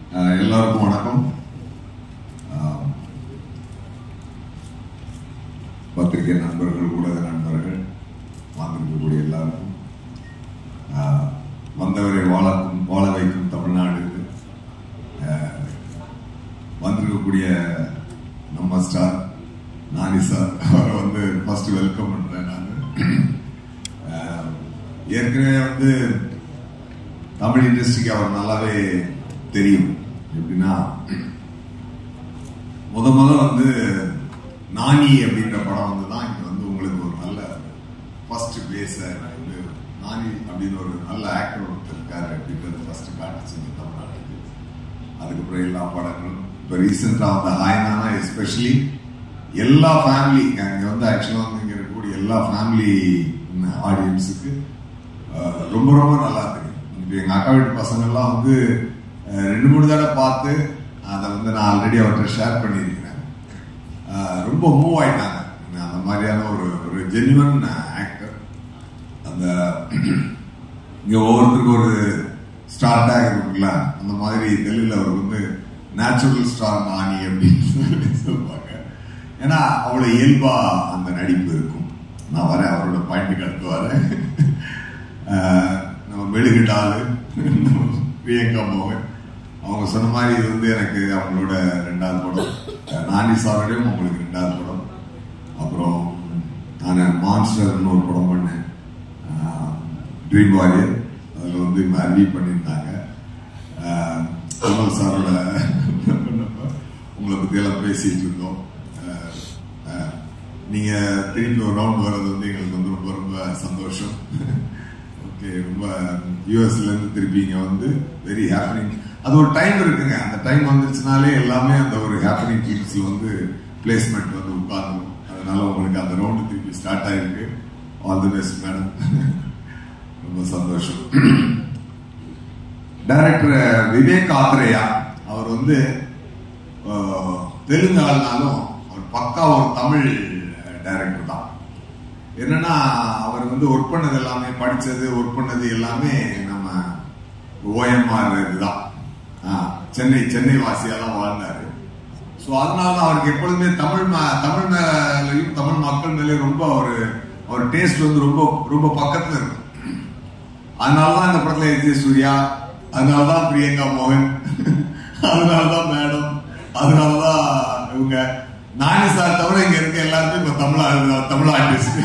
அஹ், எல்லாருக்கும் வணக்கம் அஹ், பத்திரிகை நண்பர்கள் ஊடக நண்பர்கள் வந்திருக்கக்கூடிய எல்லாருக்கும் அஹ், வந்தவரை வாழக்கும் வாழ வைக்கும் தமிழ்நாடு அஹ், வந்திருக்கக்கூடிய நம்ம ஸ்டார் நானி சார் அவரை வந்து ஃபர்ஸ்ட் வெல்கம் பண்றேன் நான் அஹ், ஏற்கனவே வந்து தமிழ் இண்டஸ்ட்ரிக்கு அவர் நல்லாவே தெரியும் எப்படின்னா முத முத வந்து நானி அப்படின்ற படம் வந்து தான் இங்க வந்து உங்களுக்கு ஒரு நல்ல ஃபர்ஸ்ட் பேஸ வந்து நானி அப்படின்னு ஒரு நல்ல ஆக்டர் ஒருத்தர் இருக்காரு அப்படின்றது ஃபர்ஸ்ட் காட்டுச்சு இந்த தமிழ்நாட்டுக்கு அதுக்கப்புறம் எல்லா படங்களும் இப்போ ரீசெண்டாக வந்த ஹாய்னானா எஸ்பெஷலி எல்லா ஃபேமிலி இங்கே வந்து ஆக்சுவலாக வந்து இங்கே இருக்கக்கூடிய எல்லா ஃபேமிலி ஆடியன்ஸுக்கு ரொம்ப ரொம்ப நல்லா தெரியும் இப்போ எங்கள் அக்கா வீட்டு பசங்கள்லாம் வந்து அஹ், ரெண்டு மூணு தடவை பார்த்து அதை வந்து நான் ஆல்ரெடி அவர்கிட்ட ஷேர் பண்ணியிருக்கிறேன் அஹ், ரொம்ப மூவ் ஆயிட்டாங்க அந்த மாதிரியான ஒரு ஒரு ஜென்யூன் ஆக்டர் அந்த இங்க ஒவ்வொருத்தருக்கும் ஒரு ஸ்டார் டேக் இருக்குல்ல அந்த மாதிரி தெலுங்குல அவர் வந்து நேச்சுரல் ஸ்டார் நாணி அப்படின்னு சொல்லி சொல்லுவாங்க ஏன்னா அவ்வளவு இயல்பா அந்த நடிப்பு இருக்கும் நான் வரேன் அவரோட பாயிண்ட்டுக்கு அடுத்து வரேன் ஆஹ் நம்ம மெழுகுடாலு பிரியங்கா மோகன் அவங்க சொன்ன மாதிரி இது வந்து எனக்கு அவங்களோட ரெண்டாவது படம் அஹ் நானி சாரோடையும் உங்களுக்கு ரெண்டாவது படம் அப்புறம் நான் மான்ஸ்டர்னு ஒரு படம் பண்ணேன் ட்ரீம் வாரியர் அதில் வந்து இவங்க அறிவி பண்ணியிருந்தாங்க ஆஹ் கமல் சாரோட பண்ணப்ப உங்களை பற்றி எல்லாம் பேசிட்டு இருந்தோம் ஆஹ் ஆஹ் நீங்க திருப்பி ஒரு ரவுண்ட் வர்றது வந்து எங்களுக்கு வந்து ரொம்ப ரொம்ப சந்தோஷம் ஓகே ரொம்ப யூஎஸ்ல இருந்து திருப்பி இங்க வந்து வெரி ஹாப்பனிங் அது ஒரு டைம் இருக்குங்க அந்த டைம் வந்துருச்சுனாலே எல்லாமே அந்த ஒரு ஹாப்பனிங் டீம்ஸ்ல வந்து பிளேஸ்மெண்ட் வந்து உட்கார்ந்துடும் அதனால உங்களுக்கு அந்த ரவுண்டு திருப்பி ஸ்டார்ட் ஆயிருக்கு ஆல் தி பெஸ்ட் மேடம் ரொம்ப சந்தோஷம் டைரக்டர் விவேக் ஆத்ரேயா அவர் வந்து அஹ், தெலுங்கு ஆள்னாலும் அவர் பக்கா ஒரு தமிழ் டைரக்டர் தான் என்னன்னா அவர் வந்து ஒர்க் பண்ணது எல்லாமே படிச்சது ஒர்க் பண்ணது எல்லாமே நம்ம ஓஎம்ஆர் இதுதான் ஆஹ், சென்னை சென்னை வாசியாலாம் வாழ்ந்தாரு ஸோ அதனால தான் அவருக்கு எப்பொழுதுமே தமிழ் ம- தமிழ் மேலையும் தமிழ் மக்கள் மேலேயும் ரொம்ப ஒரு அவர் டேஸ்ட் வந்து ரொம்ப ரொம்ப பக்கத்துல இருக்கும் அதனாலதான் இந்த படத்துல எஸ் ஜே சூர்யா அதனாலதான் பிரியங்கா மோகன் அதனாலதான் மேடம் அதனாலதான் இவங்க நானி சார் தவிர இங்க இருக்க எல்லாருமே இப்ப தமிழ் ஆ- தமிழ் ஆர்டிஸ்ட்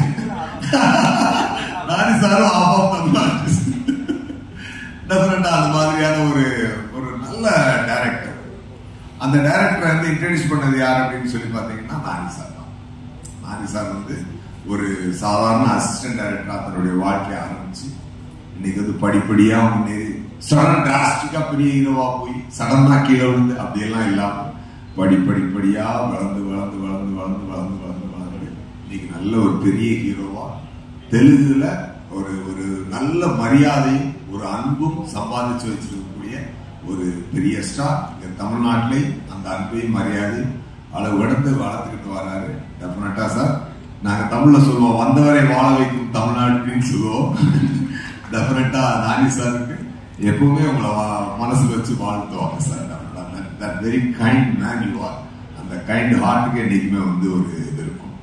நானி சாரும் ஆஃப் ஆஃப் தமிழ் ஆர்டிஸ்ட் டெஃபினட்டா அந்த மாதிரியான ஒரு ஒரு நல்ல டைரக்டர் அந்த டைரக்டரை வந்து இன்ட்ரடியூஸ் பண்ணது யார் அப்படின்னு சொல்லி பாத்தீங்கன்னா நானி சார் தான் நானி சார் வந்து ஒரு சாதாரண அசிஸ்டன்ட் டைரக்டரா தன்னுடைய வாழ்க்கையை ஆரம்பிச்சு இன்னைக்கு வந்து படிப்படியா முன்னேறி சடன் டிராஸ்டிக்கா பெரிய ஹீரோவா போய் சடனா கீழே விழுந்து அப்படியெல்லாம் இல்லாம படி படிப்படியா வளர்ந்து வளர்ந்து வளர்ந்து வளர்ந்து வளர்ந்து வளர்ந்து வளர்ந்து இன்னைக்கு நல்ல ஒரு பெரிய ஹீரோவா தெலுங்குல ஒரு ஒரு நல்ல மரியாதையும் ஒரு அன்பும் சம்பாதிச்சு வச்சிருக்கக்கூடிய ஒரு பெரிய ஸ்டார் இங்க தமிழ்நாட்டிலே அந்த அன்பையும் மரியாதையும் அளவு கடந்து வளர்த்துக்கிட்டு வராரு டெஃபினட்டா சார் நாங்க தமிழ்ல சொல்லுவோம் வந்தவரை வாழ வைக்கும் தமிழ்நாட்டுன்னு சொல்லுவோம் டெஃபினட்டா நானி சாருக்கு எப்பவுமே உங்களை வா- மனசுல வச்சு வாழ்த்துவாங்க sir that very kind man you are அந்த கைண்ட் ஹார்ட்டுக்கு என்னைக்குமே வந்து ஒரு இது இருக்கும்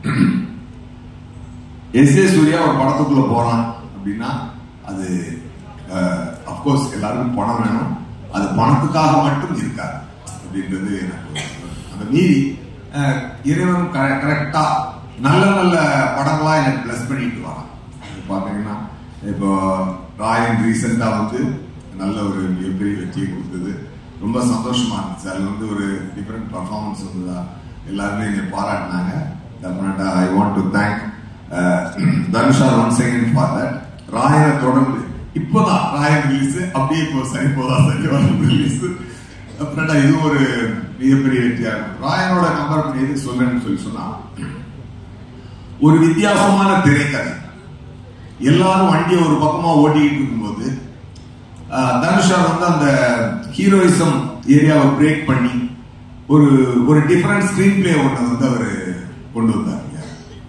எஸ் ஏ சூர்யா ஒரு படத்துக்குள்ள போறான் அப்படின்னா அது அப்கோர்ஸ் எல்லாருக்கும் பணம் வேணும் அது பணத்துக்காக மட்டும் இருக்காது அப்படின்றது எனக்கு ஒரு- அந்த மீறி அஹ், இறைவன் கரெக்டா நல்ல நல்ல படங்களா எனக்கு பிளஸ் பண்ணிட்டு வரான் இப்ப பாத்தீங்கன்னா இப்போ ராயன் ரீசெண்டா வந்து நல்ல ஒரு மிகப்பெரிய வெற்றியை கொடுத்தது ரொம்ப சந்தோஷமா இருந்துச்சு அதுல வந்து ஒரு டிஃப்ரெண்ட் பர்ஃபார்மன்ஸ் வந்ததா எல்லாருமே என்னை பாராட்டினாங்க definitely I want to thank தனுஷா ஒன் செகண்ட் ஃபார் தட் ராயனை தொடர்ந்து இப்போதான் ராயன் ரிலீஸ் அப்படியே இப்போ சரி போதா சரி ரிலீஸ் டெஃபினட்டா இது ஒரு மிகப்பெரிய வெற்றியா இருக்கும் ராயனோட கம்பேர் பண்ணி எதுக்கு சொல்றேன்னு சொல்லி சொன்னா ஒரு வித்தியாசமான திரைக்கதை எல்லாரும் வண்டியை ஒரு பக்கமா ஓட்டிக்கிட்டு இருக்கும்போது ஆஹ், தனுஷா வந்து அந்த ஹீரோயிசம் ஏரியாவை பிரேக் பண்ணி ஒரு ஒரு டிஃபரண்ட் ஸ்கிரீன் பிளே ஒன்று வந்து அவர் கொண்டு வந்தார் இல்லையா?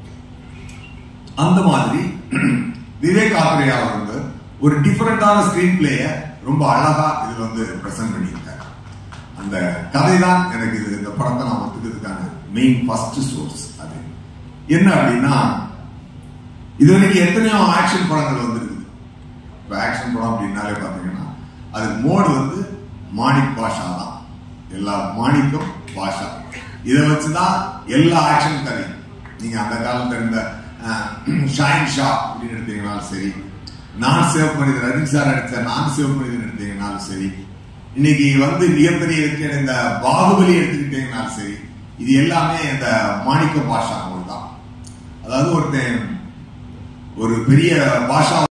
அந்த மாதிரி விவேக் ஆத்ரேயா அவர் வந்து ஒரு டிஃபரெண்டான ஸ்கிரீன் பிளேய ரொம்ப அழகா இதுல வந்து பிரசன்ட் பண்ணியிருக்காரு அந்த கதை தான் எனக்கு இது இந்த படத்தை நான் ஒத்துக்கிறதுக்கான மெயின் ஃபர்ஸ்ட் சோர்ஸ் அது என்ன அப்படின்னா இது வரைக்கும் எத்தனையோ ஆக்ஷன் படங்கள் வந்திருக்குது இப்போ ஆக்ஷன் படம் அப்படின்னாலே பார்த்தீங்கன்னா அது மோடு வந்து மாணிக் பாஷா தான் எல்லா மாணிக்கம் பாஷா இதை வச்சுதான் எல்லா ஆக்ஷன் கதை நீங்க அந்த காலத்துல இருந்த அஹ், ஷாயின் ஷா அப்படின்னு எடுத்தீங்கனாலும் சரி நான் சேவ் மனிதன் ரஜினி சார் எடுத்த நான் சேவ் மனிதன் எடுத்தீங்கனாலும் சரி இன்னைக்கு வந்து மிகப்பெரிய வெற்றி அடைந்த பாகுபலி எடுத்துக்கிட்டீங்கனாலும் சரி இது எல்லாமே இந்த மாணிக்க பாஷா தான் அதாவது ஒருத்தன் ஒரு பெரிய பாஷா